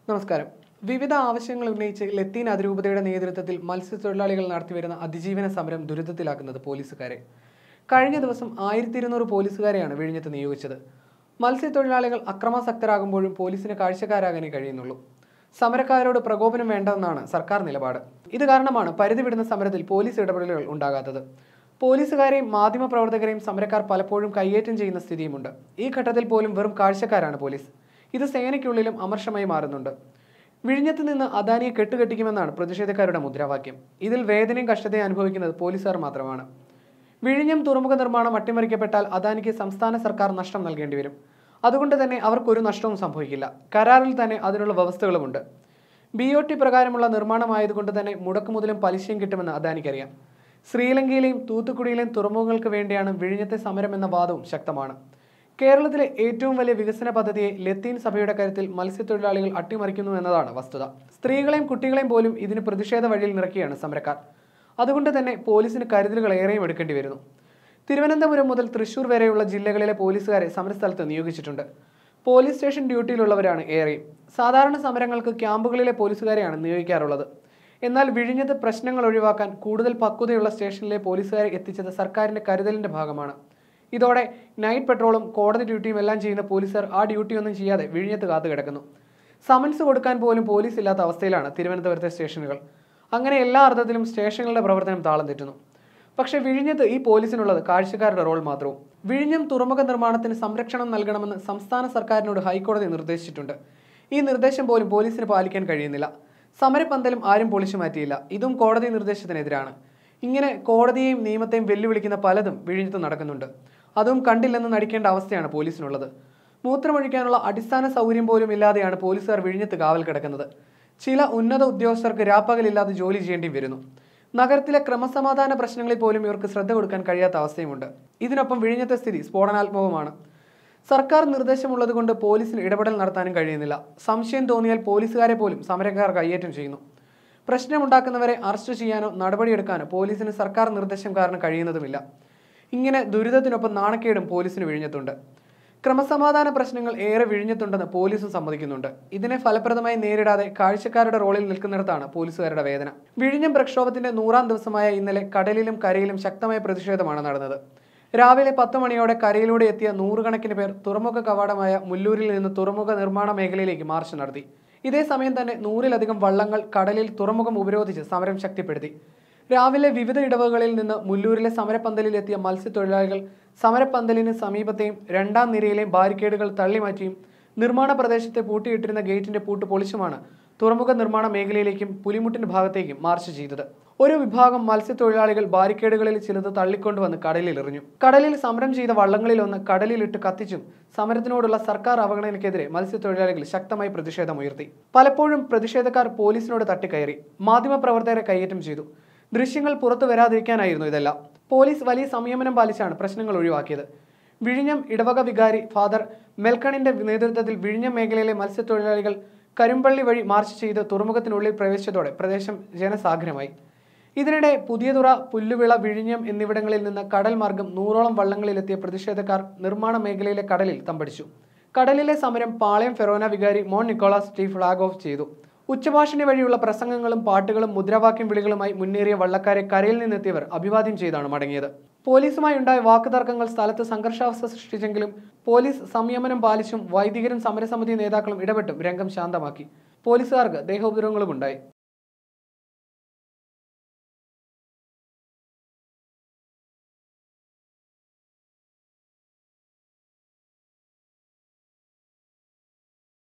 നമസ്കാരം വിവിധ ആവശ്യങ്ങൾ ഉന്നയിച്ച് ലത്തീൻ അതിരൂപതയുടെ നേതൃത്വത്തിൽ മത്സ്യത്തൊഴിലാളികൾ നടത്തിവരുന്ന അതിജീവന സമരം ദുരിതത്തിലാക്കുന്നത് പോലീസുകാരെ കഴിഞ്ഞ ദിവസം ആയിരത്തി ഇരുന്നൂറ് പോലീസുകാരെയാണ് വിഴിഞ്ഞത്ത് നിയോഗിച്ചത് മത്സ്യത്തൊഴിലാളികൾ അക്രമാസക്തരാകുമ്പോഴും പോലീസിന് കാഴ്ചക്കാരാകാനേ കഴിയുന്നുള്ളൂ സമരക്കാരോട് പ്രകോപനം വേണ്ടെന്നാണ് സർക്കാർ നിലപാട് ഇത് കാരണമാണ് പരിധി വിടുന്ന സമരത്തിൽ പോലീസ് ഇടപെടലുകൾ ഉണ്ടാകാത്തത് പോലീസുകാരെയും മാധ്യമപ്രവർത്തകരെയും സമരക്കാർ പലപ്പോഴും കയ്യേറ്റം ചെയ്യുന്ന സ്ഥിതിയുമുണ്ട് ഈ ഘട്ടത്തിൽ പോലും വെറും കാഴ്ചക്കാരാണ് പോലീസ് ഇത് സേനയ്ക്കുള്ളിലും അമർഷമായി മാറുന്നുണ്ട് വിഴിഞ്ഞത്ത് നിന്ന് അദാനിയെ കെട്ടുകെട്ടിക്കുമെന്നാണ് പ്രതിഷേധക്കാരുടെ മുദ്രാവാക്യം ഇതിൽ വേദനയും കഷ്ടതയും അനുഭവിക്കുന്നത് പോലീസുകാർ മാത്രമാണ് വിഴിഞ്ഞം തുറമുഖ നിർമ്മാണം അട്ടിമറിക്കപ്പെട്ടാൽ അദാനിക്ക് സംസ്ഥാന സർക്കാർ നഷ്ടം നൽകേണ്ടി വരും അതുകൊണ്ട് തന്നെ അവർക്കൊരു നഷ്ടവും സംഭവിക്കില്ല കരാറിൽ തന്നെ അതിനുള്ള വ്യവസ്ഥകളുമുണ്ട് ബി ഒ ടി പ്രകാരമുള്ള നിർമ്മാണമായതുകൊണ്ട് തന്നെ മുടക്കുമുതലും പലിശയും കിട്ടുമെന്ന് അദാനിക്കറിയാം ശ്രീലങ്കയിലെയും തൂത്തുക്കുടിയിലെയും തുറമുഖങ്ങൾക്ക് വേണ്ടിയാണ് വിഴിഞ്ഞത്തെ സമരം എന്ന വാദവും ശക്തമാണ് കേരളത്തിലെ ഏറ്റവും വലിയ വികസന പദ്ധതിയെ ലത്തീൻ സഭയുടെ കാര്യത്തിൽ മത്സ്യത്തൊഴിലാളികൾ അട്ടിമറിക്കുന്നു എന്നതാണ് വസ്തുത സ്ത്രീകളെയും കുട്ടികളെയും പോലും ഇതിന് പ്രതിഷേധ വഴിയിൽ നിറക്കുകയാണ് സമരക്കാർ അതുകൊണ്ട് തന്നെ പോലീസിന് കരുതലുകൾ ഏറെയും എടുക്കേണ്ടി വരുന്നു തിരുവനന്തപുരം മുതൽ തൃശൂർ വരെയുള്ള ജില്ലകളിലെ പോലീസുകാരെ സമരസ്ഥലത്ത് നിയോഗിച്ചിട്ടുണ്ട് പോലീസ് സ്റ്റേഷൻ ഡ്യൂട്ടിയിലുള്ളവരാണ് ഏറെയും സാധാരണ സമരങ്ങൾക്ക് ക്യാമ്പുകളിലെ പോലീസുകാരെയാണ് നിയോഗിക്കാറുള്ളത് എന്നാൽ വിഴിഞ്ഞത് പ്രശ്നങ്ങൾ ഒഴിവാക്കാൻ കൂടുതൽ പക്വതയുള്ള സ്റ്റേഷനിലെ പോലീസുകാരെ എത്തിച്ചത് സർക്കാരിന്റെ കരുതലിന്റെ ഭാഗമാണ് ഇതോടെ നൈറ്റ് പെട്രോളും കോടതി ഡ്യൂട്ടിയും എല്ലാം ചെയ്യുന്ന പോലീസുകാർ ആ ഡ്യൂട്ടിയൊന്നും ചെയ്യാതെ വിഴിഞ്ഞത്ത് കാത്തു കിടക്കുന്നു സമൻസ് കൊടുക്കാൻ പോലും പോലീസ് ഇല്ലാത്ത അവസ്ഥയിലാണ് തിരുവനന്തപുരത്തെ സ്റ്റേഷനുകൾ അങ്ങനെ എല്ലാ അർത്ഥത്തിലും സ്റ്റേഷനുകളുടെ പ്രവർത്തനം താളം തെറ്റുന്നു പക്ഷേ വിഴിഞ്ഞത്ത് ഈ പോലീസിനുള്ളത് കാഴ്ചക്കാരുടെ റോൾ മാത്രവും വിഴിഞ്ഞം തുറമുഖ നിർമ്മാണത്തിന് സംരക്ഷണം നൽകണമെന്ന് സംസ്ഥാന സർക്കാരിനോട് ഹൈക്കോടതി നിർദ്ദേശിച്ചിട്ടുണ്ട് ഈ നിർദ്ദേശം പോലും പോലീസിന് പാലിക്കാൻ കഴിയുന്നില്ല സമരപന്തലും ആരും പൊളിച്ചു മാറ്റിയില്ല ഇതും കോടതി നിർദ്ദേശത്തിനെതിരാണ് ഇങ്ങനെ കോടതിയെയും നിയമത്തെയും വെല്ലുവിളിക്കുന്ന പലതും വിഴിഞ്ഞത്ത് നടക്കുന്നുണ്ട് അതും കണ്ടില്ലെന്ന് നടിക്കേണ്ട അവസ്ഥയാണ് പോലീസിനുള്ളത് മൂത്രമൊഴിക്കാനുള്ള അടിസ്ഥാന സൗകര്യം പോലും ഇല്ലാതെയാണ് പോലീസുകാർ വിഴിഞ്ഞത്ത് കാവൽ കിടക്കുന്നത് ചില ഉന്നത ഉദ്യോഗസ്ഥർക്ക് രാപ്പകലില്ലാതെ ജോലി ചെയ്യേണ്ടി വരുന്നു നഗരത്തിലെ ക്രമസമാധാന പ്രശ്നങ്ങളിൽ പോലും ഇവർക്ക് ശ്രദ്ധ കൊടുക്കാൻ കഴിയാത്ത അവസ്ഥയുമുണ്ട് ഇതിനൊപ്പം വിഴിഞ്ഞത്തെ സ്ഥിതി സ്ഫോടനാത്മകമാണ് സർക്കാർ നിർദ്ദേശമുള്ളത് കൊണ്ട് പോലീസിന് ഇടപെടൽ നടത്താനും കഴിയുന്നില്ല സംശയം തോന്നിയാൽ പോലീസുകാരെ പോലും സമരക്കാർ കയ്യേറ്റം ചെയ്യുന്നു പ്രശ്നമുണ്ടാക്കുന്നവരെ അറസ്റ്റ് ചെയ്യാനോ നടപടിയെടുക്കാനോ പോലീസിന് സർക്കാർ നിർദ്ദേശം കാരണം കഴിയുന്നതുമില്ല ഇങ്ങനെ ദുരിതത്തിനൊപ്പം നാണക്കേടും പോലീസിന് വിഴിഞ്ഞത്തുണ്ട് ക്രമസമാധാന പ്രശ്നങ്ങൾ ഏറെ വിഴിഞ്ഞത്തുണ്ടെന്ന് പോലീസും സമ്മതിക്കുന്നുണ്ട് ഇതിനെ ഫലപ്രദമായി നേരിടാതെ കാഴ്ചക്കാരുടെ റോളിൽ നിൽക്കുന്നിടത്താണ് പോലീസുകാരുടെ വേദന വിഴിഞ്ഞം പ്രക്ഷോഭത്തിന്റെ നൂറാം ദിവസമായ ഇന്നലെ കടലിലും കരയിലും ശക്തമായ പ്രതിഷേധമാണ് നടന്നത് രാവിലെ പത്ത് മണിയോടെ കരയിലൂടെ എത്തിയ നൂറുകണക്കിന് പേർ തുറമുഖ കവാടമായ മുല്ലൂരിൽ നിന്ന് തുറമുഖ നിർമ്മാണ മേഖലയിലേക്ക് മാർച്ച് നടത്തി ഇതേ സമയം തന്നെ നൂറിലധികം വള്ളങ്ങൾ കടലിൽ തുറമുഖം ഉപരോധിച്ച് സമരം ശക്തിപ്പെടുത്തി രാവിലെ വിവിധ ഇടവകളിൽ നിന്ന് മുല്ലൂരിലെ സമരപ്പന്തലിൽ എത്തിയ മത്സ്യത്തൊഴിലാളികൾ സമരപ്പന്തലിന് സമീപത്തെയും രണ്ടാം നിരയിലെയും ബാരിക്കേഡുകൾ തള്ളിമാറ്റിയും നിർമ്മാണ പ്രദേശത്തെ പൂട്ടിയിട്ടിരുന്ന ഗേറ്റിന്റെ പൂട്ട് പൊളിച്ചുമാണ് തുറമുഖ നിർമ്മാണ മേഖലയിലേക്കും പുലിമുട്ടിന്റെ ഭാഗത്തേക്കും മാർച്ച് ചെയ്തത് ഒരു വിഭാഗം മത്സ്യത്തൊഴിലാളികൾ ബാരിക്കേഡുകളിൽ ചിലത് തള്ളിക്കൊണ്ടുവന്ന് കടലിൽ എറിഞ്ഞു കടലിൽ സമരം ചെയ്ത വള്ളങ്ങളിലൊന്ന് കടലിലിട്ട് കത്തിച്ചും സമരത്തിനോടുള്ള സർക്കാർ അവഗണനയ്ക്കെതിരെ മത്സ്യത്തൊഴിലാളികൾ ശക്തമായി പ്രതിഷേധമുയർത്തി പലപ്പോഴും പ്രതിഷേധക്കാർ പോലീസിനോട് തട്ടിക്കയറി മാധ്യമപ്രവർത്തകരെ കയ്യേറ്റം ചെയ്തു ദൃശ്യങ്ങൾ പുറത്തു വരാതിരിക്കാനായിരുന്നു ഇതെല്ലാം പോലീസ് വലിയ സംയമനം പാലിച്ചാണ് പ്രശ്നങ്ങൾ ഒഴിവാക്കിയത് വിഴിഞ്ഞം ഇടവക വികാരി ഫാദർ മെൽക്കണിന്റെ നേതൃത്വത്തിൽ വിഴിഞ്ഞം മേഖലയിലെ മത്സ്യത്തൊഴിലാളികൾ കരുമ്പള്ളി വഴി മാർച്ച് ചെയ്ത് തുറമുഖത്തിനുള്ളിൽ പ്രവേശിച്ചതോടെ പ്രദേശം ജനസാഗരമായി ഇതിനിടെ പുതിയതുറ പുല്ലുവിള വിഴിഞ്ഞം എന്നിവിടങ്ങളിൽ നിന്ന് കടൽ മാർഗം നൂറോളം വള്ളങ്ങളിലെത്തിയ പ്രതിഷേധക്കാർ നിർമ്മാണ മേഖലയിലെ കടലിൽ തമ്പടിച്ചു കടലിലെ സമരം പാളയം ഫെറോന വികാരി മോൺ നിക്കോളാസ് ടി ഫ്ലാഗ് ഓഫ് ചെയ്തു ഉച്ചഭാഷണി വഴിയുള്ള പ്രസംഗങ്ങളും പാട്ടുകളും മുദ്രാവാക്യം വിളികളുമായി മുന്നേറിയ വള്ളക്കാരെ കരയിൽ നിന്നെത്തിയവർ അഭിവാദ്യം ചെയ്താണ് മടങ്ങിയത് പോലീസുമായി ഉണ്ടായ വാക്കുതർക്കങ്ങൾ സ്ഥലത്ത് സംഘർഷാവസ്ഥ സൃഷ്ടിച്ചെങ്കിലും പോലീസ് സംയമനം പാലിച്ചും വൈദികരും സമരസമിതി നേതാക്കളും ഇടപെട്ടും രംഗം ശാന്തമാക്കി പോലീസുകാർക്ക് ദേഹോപദ്രവങ്ങളും ഉണ്ടായി